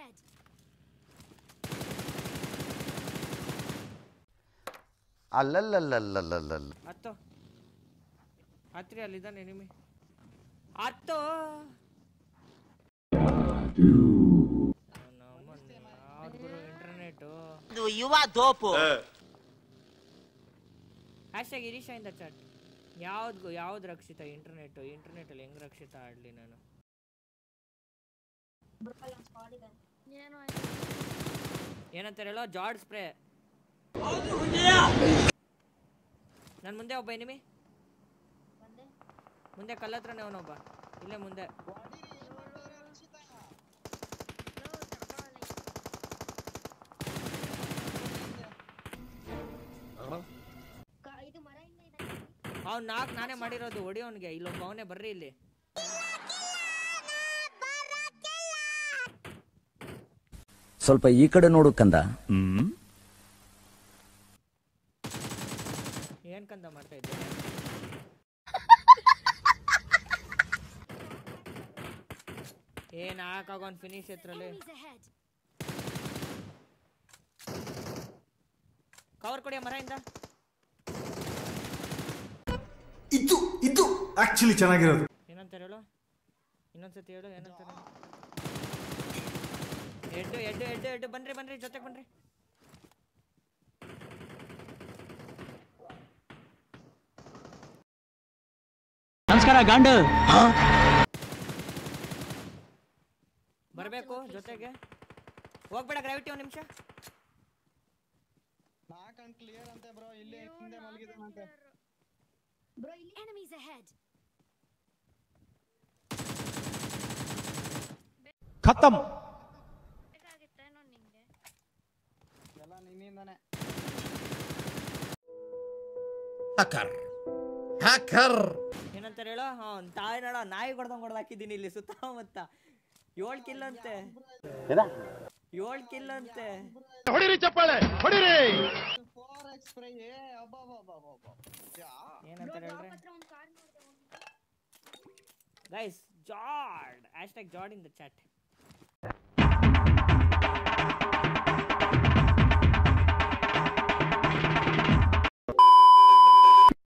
ahead. ಅಲ್ಲಲ್ಲಲ್ಲಲ್ಲಲ್ಲಲ್ಲ ಹತ್ತು ಹತ್ರಿ ಅಲ್ಲಿದ್ದಾನೆ ನಿಮಿ ಹತ್ತು internet ಯುವ ದೋಪು ಹ್ಯಾಶ್ಟ್ಯಾಗ್ ಇರೀಶಾ ಇಂದ ಚಾಟ್ ಯಾವ್ದು ಯಾವ್ದು ರಕ್ಷಿತ ಇಂಟರ್ನೆಟ್ ಇಂಟರ್ನೆಟ್ ಅಲ್ಲಿ ಹೆಂಗ್ ರಕ್ಷಿತ ಆಡ್ಲಿ ನಾನು ಏನಂತಾರೆ ಹೇಳೋ ಜಾರ್ಡ್ ಸ್ಪ್ರೇ ನನ್ನ ಮುಂದೆ ಒಬ್ಬ ಎನಿಮಿ ಮುಂದೆ ಕಲ್ಲತ್ರನೇ ಅವನೊಬ್ಬ ಇಲ್ಲೇ ಮುಂದೆ ಅವ್ನು ನಾಲ್ಕು ನಾನೇ ಮಾಡಿರೋದು ಹೊಡಿಯೋನ್ಗೆ ಇಲ್ಲೊಬ್ಬ ಅವನೇ ಬರ್ರಿ ಇಲ್ಲಿ ಸ್ವಲ್ಪ ಈ ಕಡೆ ನೋಡು ಕಂದ ಏನ್ ಕಂದ ಮಾಡ್ತಾ ಇದ್ದೆ ಏನ್ ಹಾಕಾಗೋನ್ ಫಿನಿಶ್ ಎತ್ರಲ್ಲಿ Enemies ahead. ಕವರ್ ಕೊಡಿಯ ಮರದಿಂದ ಇದು ಇದು ಆಕ್ಚುಲಿ ಚೆನ್ನಾಗಿರೋದು ಏನಂತಾರೆ ಹೇಳು ಇನ್ನೊಂದ್ಸತಿ ಹೇಳು ಏನಂತಾರೆ ಎಡ್ಡು ಎಡ್ಡು ಎಡ್ಡು ಎಡ್ಡು ಬನ್ರಿ ಬನ್ರಿ ಜೊತೆಗೆ ಬನ್ರಿ ನಮಸ್ಕಾರ ಗಾಂಡು ಬರಬೇಕು ಜೊತೆಗೆ ಹೋಗ್ಬೇಡ ಗ್ರಾವಿಟಿ ಒಂದ್ ನಿಮಿಷ Enemies ahead. ಖತಮ್ ಏನಂತಾರೆ ಹೇಳು ಅವ್ನ್ ತಾಯಿ ನೋಡ ನಾಯಿ ಕೊಡ್ದಂಗ್ ಕೊಡ್ದು ಹಾಕಿದ್ದೀನಿ ಇಲ್ಲಿ ಸುತ್ತಮುತ್ತ ಏಳ್ ಕಿಲ್ ಅಂತೆ ಏಳ್ ಕಿಲ್ ಅಂತೆ ಏನಂತಾರೆ ಹೇಳ್ರಿ guys Jared hashtag Jared in the chat